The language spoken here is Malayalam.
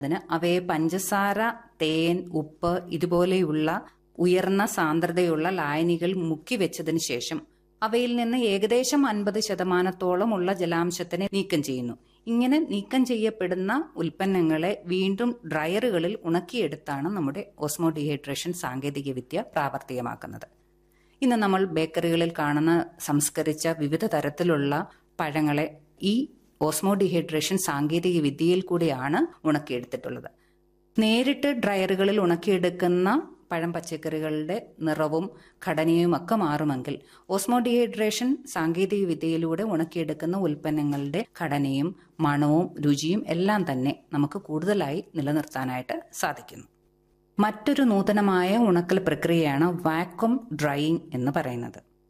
അതിന് അവയെ പഞ്ചസാര തേൻ ഉപ്പ് ഇതുപോലെയുള്ള ഉയർന്ന സാന്ദ്രതയുള്ള ലായനികൾ മുക്കി വെച്ചതിന് ശേഷം അവയിൽ നിന്ന് ഏകദേശം അൻപത് ശതമാനത്തോളമുള്ള ജലാംശത്തിനെ നീക്കം ചെയ്യുന്നു ഇങ്ങനെ നീക്കം ചെയ്യപ്പെടുന്ന ഉൽപ്പന്നങ്ങളെ വീണ്ടും ഡ്രയറുകളിൽ ഉണക്കിയെടുത്താണ് നമ്മുടെ ഓസ്മോ ഡീഹൈഡ്രേഷൻ സാങ്കേതികവിദ്യ പ്രാവർത്തികമാക്കുന്നത് ഇന്ന് നമ്മൾ ബേക്കറികളിൽ കാണുന്ന സംസ്കരിച്ച വിവിധ തരത്തിലുള്ള പഴങ്ങളെ ഈ ഓസ്മോ ഡീഹൈഡ്രേഷൻ സാങ്കേതിക വിദ്യയിൽ കൂടിയാണ് ഉണക്കിയെടുത്തിട്ടുള്ളത് നേരിട്ട് ഡ്രയറുകളിൽ ഉണക്കിയെടുക്കുന്ന പഴം പച്ചക്കറികളുടെ നിറവും ഘടനയും ഒക്കെ മാറുമെങ്കിൽ ഓസ്മോ ഡീഹൈഡ്രേഷൻ സാങ്കേതിക വിദ്യയിലൂടെ ഉണക്കിയെടുക്കുന്ന ഉൽപ്പന്നങ്ങളുടെ ഘടനയും മണവും രുചിയും എല്ലാം തന്നെ നമുക്ക് കൂടുതലായി നിലനിർത്താനായിട്ട് സാധിക്കുന്നു മറ്റൊരു നൂതനമായ ഉണക്കൽ പ്രക്രിയയാണ് വാക്വം ഡ്രൈയിങ് എന്ന് പറയുന്നത്